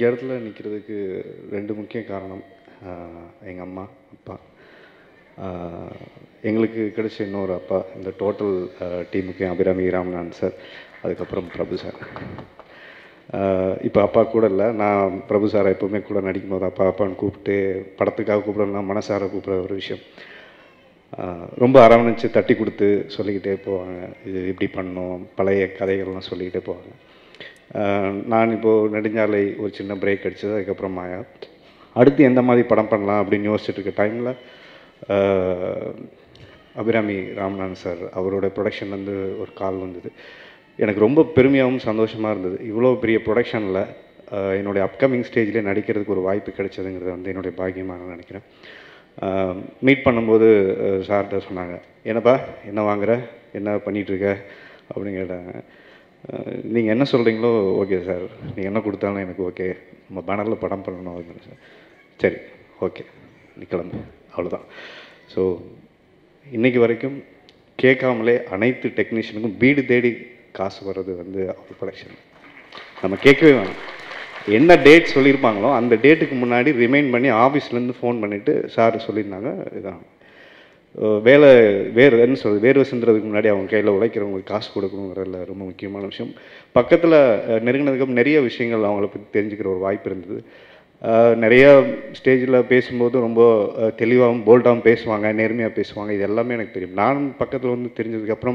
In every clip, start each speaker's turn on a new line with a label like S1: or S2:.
S1: இந்த இடத்துல நிற்கிறதுக்கு ரெண்டு முக்கிய காரணம் எங்கள் அம்மா அப்பா ஆஹ் எங்களுக்கு கிடைச்ச இன்னொரு அப்பா இந்த டோட்டல் டீமுக்கு அபிராமி ராமநாதன் சார் அதுக்கப்புறம் பிரபு சார் இப்போ அப்பா கூட இல்லை நான் பிரபு சாரை எப்போவுமே கூட நடிக்கும் போது அப்பா அப்பான்னு கூப்பிட்டு படத்துக்காக கூப்பிடலாம் மனசார கூப்பிட்ற ஒரு விஷயம் ஆஹ் ரொம்ப அரவணைச்சு தட்டி கொடுத்து சொல்லிக்கிட்டே போவாங்க இது இப்படி பண்ணோம் பழைய கதைகள்லாம் சொல்லிக்கிட்டே போவாங்க ஆஹ் நான் இப்போது நெடுஞ்சாலை ஒரு சின்ன பிரேக் அடிச்சது அதுக்கப்புறம் மாயா அடுத்து எந்த மாதிரி படம் பண்ணலாம் அப்படின்னு யோசிச்சுட்டு இருக்க டைமில் அபிராமி ராமநாதன் சார் அவரோட ப்ரொடக்ஷன்லேருந்து ஒரு கால் வந்தது எனக்கு ரொம்ப பெருமையாகவும் சந்தோஷமாக இருந்தது இவ்வளோ பெரிய ப்ரொடக்ஷனில் என்னுடைய அப்கமிங் ஸ்டேஜ்லேயே நடிக்கிறதுக்கு ஒரு வாய்ப்பு கிடைச்சதுங்கிறது வந்து என்னுடைய பாக்கியமாக நான் நினைக்கிறேன் மீட் பண்ணும்போது சார்கிட்ட சொன்னாங்க என்னப்பா என்ன வாங்குற என்ன பண்ணிகிட்ருக்க அப்படின்னு கேட்டாங்க நீங்கள் என்ன சொல்கிறீங்களோ ஓகே சார் நீங்கள் என்ன கொடுத்தாலும் எனக்கு ஓகே நம்ம பேனரில் படம் பண்ணணும் அப்படின்னு சார் சரி ஓகே நீ கிளம்பு அவ்வளோதான் ஸோ இன்னைக்கு வரைக்கும் கேட்காமலே அனைத்து டெக்னீஷியனுக்கும் வீடு தேடி காசு வர்றது வந்து அவர் ப்ரொடக்ஷன் நம்ம கேட்கவே வேணாம் என்ன டேட் சொல்லியிருப்பாங்களோ அந்த டேட்டுக்கு முன்னாடி ரிமைண்ட் பண்ணி ஆஃபீஸ்லேருந்து ஃபோன் பண்ணிவிட்டு சார் சொல்லியிருந்தாங்க இதான் அஹ் வேலை வேறு என்ன சொல்றது வேர்வை சிந்துறதுக்கு முன்னாடி அவங்க கையில் உழைக்கிறவங்களுக்கு காசு கொடுக்கணுங்கிறதுல ரொம்ப முக்கியமான விஷயம் பக்கத்தில் நெருங்கினதுக்கு நிறைய விஷயங்கள் அவங்கள பற்றி தெரிஞ்சுக்கிற ஒரு வாய்ப்பு இருந்தது அஹ் நிறைய ஸ்டேஜில் பேசும்போது ரொம்ப அஹ் தெளிவாகவும் போல்டாகவும் பேசுவாங்க நேர்மையாக பேசுவாங்க இது எல்லாமே எனக்கு தெரியும் நான் பக்கத்தில் வந்து தெரிஞ்சதுக்கப்புறம்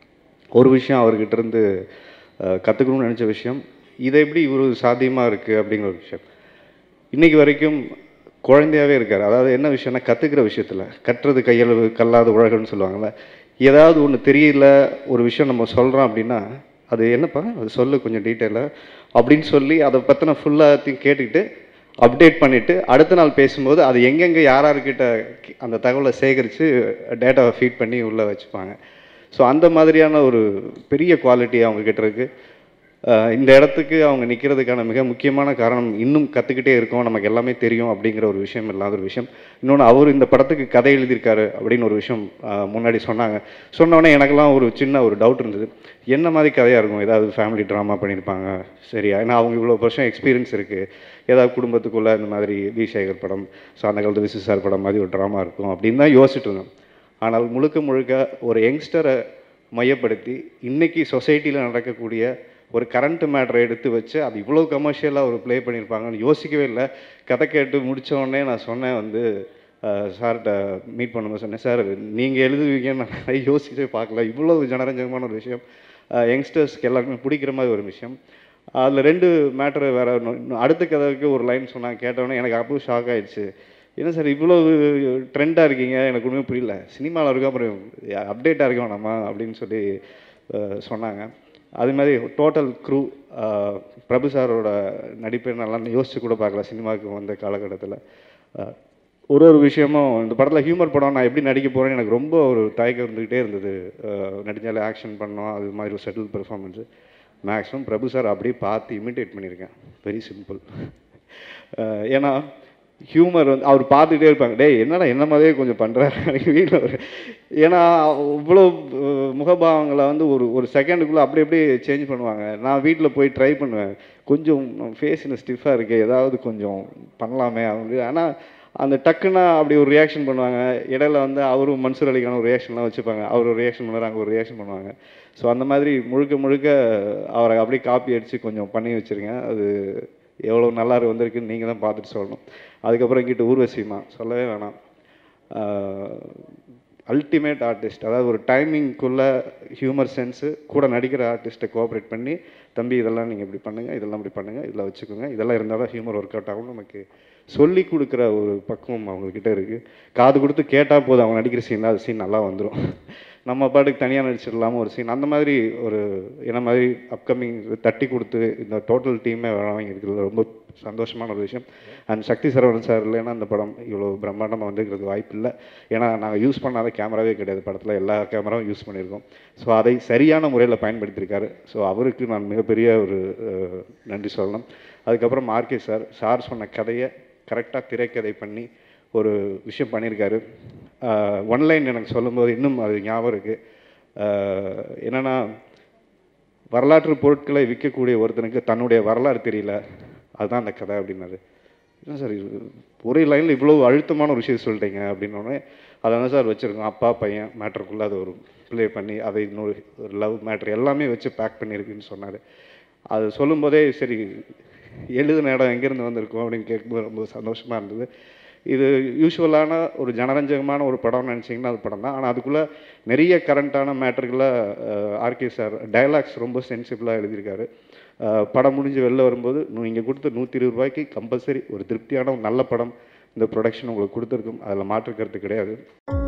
S1: ஒரு விஷயம் அவர்கிட்ட இருந்து அஹ், கத்துக்கணும்னு நினச்ச விஷயம் இதை எப்படி இவ்வளோ சாத்தியமாக இருக்குது அப்படிங்கிற ஒரு விஷயம் இன்னைக்கு வரைக்கும் குழந்தையாவே இருக்கார் அதாவது என்ன விஷயம்னா கற்றுக்கிற விஷயத்தில் கட்டுறது கையளவு கல்லாத உலகம்னு சொல்லுவாங்கள்ல ஏதாவது ஒன்று தெரியல ஒரு விஷயம் நம்ம சொல்கிறோம் அப்படின்னா அது என்னப்பா அது சொல்லு கொஞ்சம் டீட்டெயிலாக அப்படின்னு சொல்லி அதை பற்றின ஃபுல்லாத்தையும் கேட்டுக்கிட்டு அப்டேட் பண்ணிவிட்டு அடுத்த நாள் பேசும்போது அது எங்கெங்கே யார் யார்கிட்ட அந்த தகவலை சேகரித்து டேட்டாவை ஃபீட் பண்ணி உள்ளே வச்சுப்பாங்க ஸோ அந்த மாதிரியான ஒரு பெரிய குவாலிட்டி அவங்க கிட்ட இருக்கு அஹ் இந்த இடத்துக்கு அவங்க நிற்கிறதுக்கான மிக முக்கியமான காரணம் இன்னும் கற்றுக்கிட்டே இருக்கோம் நமக்கு எல்லாமே தெரியும் அப்படிங்கிற ஒரு விஷயம் இல்லாத ஒரு விஷயம் இன்னொன்று அவர் இந்த படத்துக்கு கதை எழுதியிருக்காரு அப்படின்னு ஒரு விஷயம் அஹ், முன்னாடி சொன்னாங்க சொன்னோடனே எனக்கெல்லாம் ஒரு சின்ன ஒரு டவுட் இருந்தது என்ன மாதிரி கதையாக இருக்கும் ஏதாவது ஃபேமிலி ட்ராமா பண்ணியிருப்பாங்க சரியா ஏன்னா அவங்க இவ்வளோ வருஷம் எக்ஸ்பீரியன்ஸ் இருக்குது ஏதாவது குடும்பத்துக்குள்ளே இந்த மாதிரி வி சேகர் படம் ஸோ அந்த காலத்து விசி சார் படம் மாதிரி ஒரு ட்ராமா இருக்கும் அப்படின்னு தான் யோசிச்சுட்டு இருந்தேன் ஆனால் முழுக்க முழுக்க ஒரு யங்ஸ்டரை மையப்படுத்தி இன்னைக்கு சொசைட்டியில் நடக்கக்கூடிய ஒரு கரண்ட் மேட்டரை எடுத்து வச்சு அது இவ்வளோ கமர்ஷியலாக ஒரு ப்ளே பண்ணியிருப்பாங்கன்னு யோசிக்கவே இல்லை கதை கேட்டு முடிச்ச உடனே நான் சொன்னேன் வந்து சார்கிட்ட மீட் பண்ணும்போது சொன்னேன் சார் நீங்கள் எழுதுவீங்கன்னு நான் நிறைய யோசிக்கவே பார்க்கல இவ்வளோ ஜனரஞ்சகமான ஒரு விஷயம் யங்ஸ்டர்ஸ்க்கு எல்லாருக்குமே பிடிக்கிற மாதிரி ஒரு விஷயம் அதில் ரெண்டு மேட்ரு வேற ஒண்ணு- இன்னும் அடுத்த கதைக்கு ஒரு லைன் சொன்னாங்க கேட்டோன்னே எனக்கு அப்போ ஷாக் ஆயிடுச்சு என்ன சார் இவ்வளோ ட்ரெண்டாக இருக்கீங்க எனக்கு ஒன்றுமே புரியல சினிமாவில் இருக்க அப்புறம் அப்டேட்டாக இருக்க வேணாமா அப்படின்னு சொல்லி அஹ், சொன்னாங்க அது மாதிரி டோட்டல் க்ரூ பிரபு சாரோட நடிப்பை நல்லா யோசிச்சு கூட பார்க்கல சினிமாவுக்கு வந்த காலகட்டத்தில் ஒரு ஒரு விஷயமும் இந்த படத்தில் ஹியூமர் படம் நான் எப்படி நடிக்க போகிறேன்னு எனக்கு ரொம்ப ஒரு தயக்கம் இருந்துக்கிட்டே இருந்தது அஹ், நடிச்சாலே ஆக்ஷன் பண்ணோம் அது மாதிரி ஒரு செட்டில் பெர்ஃபார்மன்ஸு மேக்ஸிமம் பிரபு சார் அப்படியே பார்த்து இமிட்டேட் பண்ணியிருக்கேன் வெரி சிம்பிள் ஏன்னா ஹியூமர் வந்து அவர் பார்த்துக்கிட்டே இருப்பாங்க டேய் என்னடா என்ன மாதிரியே கொஞ்சம் பண்ணுறாரு எனக்கு வீட்டில் ஒரு ஏன்னா இவ்வளோ அஹ், முகபாவங்களை வந்து ஒரு ஒரு செகண்டுக்குள்ளே அப்படி அப்படியே சேஞ்ச் பண்ணுவாங்க நான் வீட்டில் போய் ட்ரை பண்ணுவேன் கொஞ்சம் ஃபேஸ் இன்னும் ஸ்டிஃபாக இருக்கு ஏதாவது கொஞ்சம் பண்ணலாமே அவங்க ஆனால் அந்த டக்குன்னா அப்படி ஒரு ரியாக்ஷன் பண்ணுவாங்க இடையில வந்து அவரும் மன்சூர் அலிக்கான ஒரு ரியாக்ஷன்லாம் வச்சுப்பாங்க அவர் ஒரு ரியாக்ஷன் பண்ணுவார் அங்கே ஒரு ரியாக்ஷன் பண்ணுவாங்க ஸோ அந்த மாதிரி முழுக்க முழுக்க அவரை அப்படியே காப்பி அடித்து கொஞ்சம் பண்ணி வச்சுருங்க அது எவ்வளோ நல்லா இருக்கு வந்திருக்குன்னு நீங்கள் தான் பார்த்துட்டு சொல்லணும் அதுக்கப்புறம் இங்கிட்ட ஊர்வசிமா சொல்லவே வேணாம் அல்டிமேட் ஆர்டிஸ்ட் அதாவது ஒரு டைமிங்குள்ளே ஹியூமர் சென்ஸு கூட நடிக்கிற ஆர்டிஸ்ட்டை கோஆப்ரேட் பண்ணி தம்பி இதெல்லாம் நீங்கள் இப்படி பண்ணுங்கள் இதெல்லாம் இப்படி பண்ணுங்கள் இதெல்லாம் வச்சுக்கோங்க இதெல்லாம் இருந்தால் தான் ஹியூமர் ஒர்க் அவுட் ஆகும் நமக்கு சொல்லி கொடுக்குற ஒரு பக்குவம் அவங்கக்கிட்ட இருக்குது காது கொடுத்து கேட்டால் போதும் அவங்க நடிக்கிற சீன் அது சீன் நல்லா வந்துடும் நம்ம பாட்டுக்கு தனியாக நடிச்சிடலாம ஒரு சீன் அந்த மாதிரி ஒரு என்ன மாதிரி அப்கமிங் தட்டி கொடுத்து இந்த டோட்டல் டீமே வழங்கி இருக்கிறது ரொம்ப சந்தோஷமான ஒரு விஷயம் அண்ட் சக்தி சரவணன் சார் இல்லைன்னா அந்த படம் இவ்வளோ பிரம்மாண்டமாக வந்துருக்கிறது வாய்ப்பு இல்லை ஏன்னா நாங்கள் யூஸ் பண்ணாத கேமராவே கிடையாது படத்தில் எல்லா கேமராவும் யூஸ் பண்ணியிருக்கோம் ஸோ அதை சரியான முறையில் பயன்படுத்தியிருக்காரு ஸோ அவருக்கு நான் மிகப்பெரிய ஒரு அஹ், நன்றி சொல்லணும் அதுக்கப்புறம் ஆர்கே சார் சார் சொன்ன கதையை கரெக்டாக திரைக்கதை பண்ணி ஒரு விஷயம் பண்ணியிருக்காரு ஒன்லைன் எனக்கு சொல்லும்போது இன்னும் அது ஞாபகம் இருக்குது என்னென்னா வரலாற்று பொருட்களை விற்கக்கூடிய ஒருத்தனுக்கு தன்னுடைய வரலாறு தெரியல அதுதான் அந்த கதை அப்படின்னாரு என்ன சார் இது ஒரே லைனில் இவ்வளோ அழுத்தமான ஒரு விஷயம் சொல்லிட்டீங்க அப்படின்னோடனே அதை தான் சார் வச்சுருக்கோம் அப்பா பையன் மேட்ருக்குள்ளே அதை ஒரு ப்ளே பண்ணி அதை இன்னொரு ஒரு லவ் மேட்ரு எல்லாமே வச்சு பேக் பண்ணியிருக்குன்னு சொன்னார் அது சொல்லும்போதே சரி எழுதுன இடம் எங்கேருந்து வந்திருக்கும் அப்படின்னு கேட்கும்போது ரொம்ப சந்தோஷமாக இருந்தது இது யூஸ்வலான ஒரு ஜனரஞ்சகமான ஒரு படம்னு நினச்சிங்கன்னா அது படம் தான் ஆனால் அதுக்குள்ளே நிறைய கரண்ட்டான மேட்டர்களை ஆர்கே சார் டயலாக்ஸ் ரொம்ப சென்சிபிளாக எழுதியிருக்காரு அஹ், படம் முடிஞ்சு வெளில வரும்போது நீங்கள் கொடுத்த நூற்றி இருபது ரூபாய்க்கு கம்பல்சரி ஒரு திருப்தியான ஒரு நல்ல படம் இந்த ப்ரொடக்ஷன் உங்களுக்கு கொடுத்துருக்கும் அதில் மாற்று கருத்து கிடையாது